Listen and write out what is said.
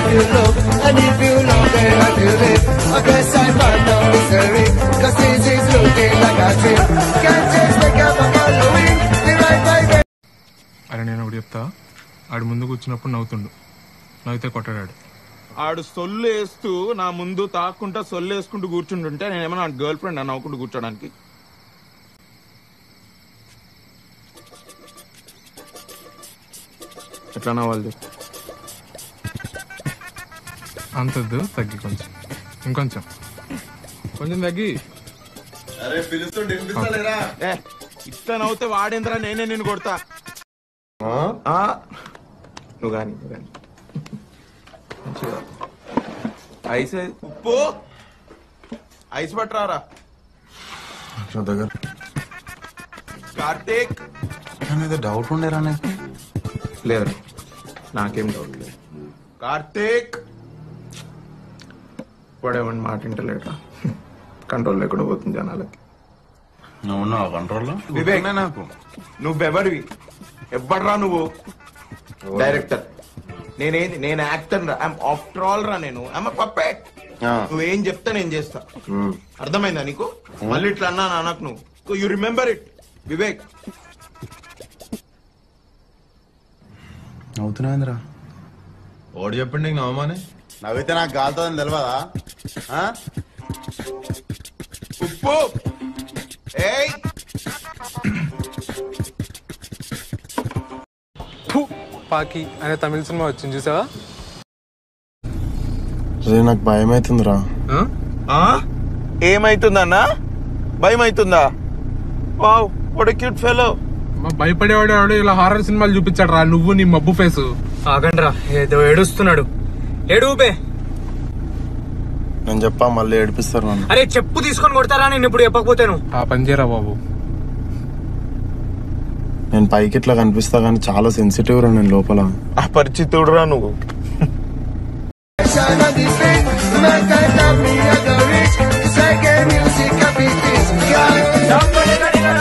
to love. And if you love, then how to live. I guess I found no misery. Cause this is looking like a dream. Can't just make up a following. The right vibration. అరే నేను ఒకటి చెప్తా ఆడు ముందు కూర్చున్నప్పుడు నవ్వుతుండు నవ్వితే కొట్టాడు ఆడు సొల్లు వేస్తూ నా ముందు తాక్కుంటా సొల్లు వేసుకుంటూ కూర్చుంటుంటే నేను ఏమన్నా గర్ల్ ఫ్రెండ్ అని నవ్వుకుంటూ కూర్చోడానికి ఎట్లా నవ్వాలి అంతద్దు తగ్గి కొంచెం ఇంకొంచెం కొంచెం తగ్గి అరే పిలుస్తుంటే వినిపిస్తలేరా ఏ ఇట్లా నవ్వుతే వాడేంద్రా నేనే నిన్ను కొడతా ఆ, నువ్వు కానీ నువ్వు కానీ మంచిగా. ఐస్ ఉప్పు ఐస్ పట్టరారా నా దగ్గర కార్తీక్ మీద డౌట్ ఉండేరా నీకు లేదు నాకేం డౌట్ లేదు కార్తీక్ వాడేమని మాట వింటలేట కంట్రోల్ లేకుండా పోతుంది జనాలకి నువ్వు ఉన్నావా కంట్రోల్లో వివేక్. నాకు నువ్వెవరివి ఎవ్వడ్రా నువ్వు డైరెక్టర్ నేనేంది నేను యాక్టర్ రా ఆఫ్టర్ ఆల్ రా నేను ఐమ్ పప్పెట్ ఆ. నువ్వేం చెప్తా నేను చేస్తా అర్థమైందా నీకు మళ్ళీ ఇట్లా అన్నా నాకు నువ్వు యు రిమెంబర్ ఇట్ వివేక్ అవుతున్నాయిందిరా ఓడి చెప్పండి నీకు నవమానే నవ్వితే నాకు కాలుతుందని తెలియదా ఆ? ఉప్పు ఏయ్ ఫు, పాకి అనే తమిళ సినిమా వచ్చింది చూసావా రే నాకు భయం అవుతుందిరా ఆ? ఆ? ఏమైతుందన్నా భయం అవుతుందా వావ్ వాట్ క్యూట్ ఫెలో మా భయపడేవాడు ఎవడు ఇలా హారర్ సినిమాలు చూపించాడు రా నువ్వు నీ మబ్బు ఫేసు ఆగండ్రా ఏదో ఏడుస్తున్నాడు ఏడుపే నేను చెప్పా మళ్ళీ ఏడిపిస్తారు నన్ను అరే చెప్పు తీసుకొని కొడతారా నేను ఇప్పుడు చెప్పకపోతేను ఆ పని చేయరా బాబు నేను పైకి ఇట్లా కనిపిస్తా కానీ చాలా సెన్సిటివ్ రా నేను లోపల అపరిచితుడురా నువ్వు on this thing. Man can't have me, I go rich. It's like a music, I beat this. Somebody got it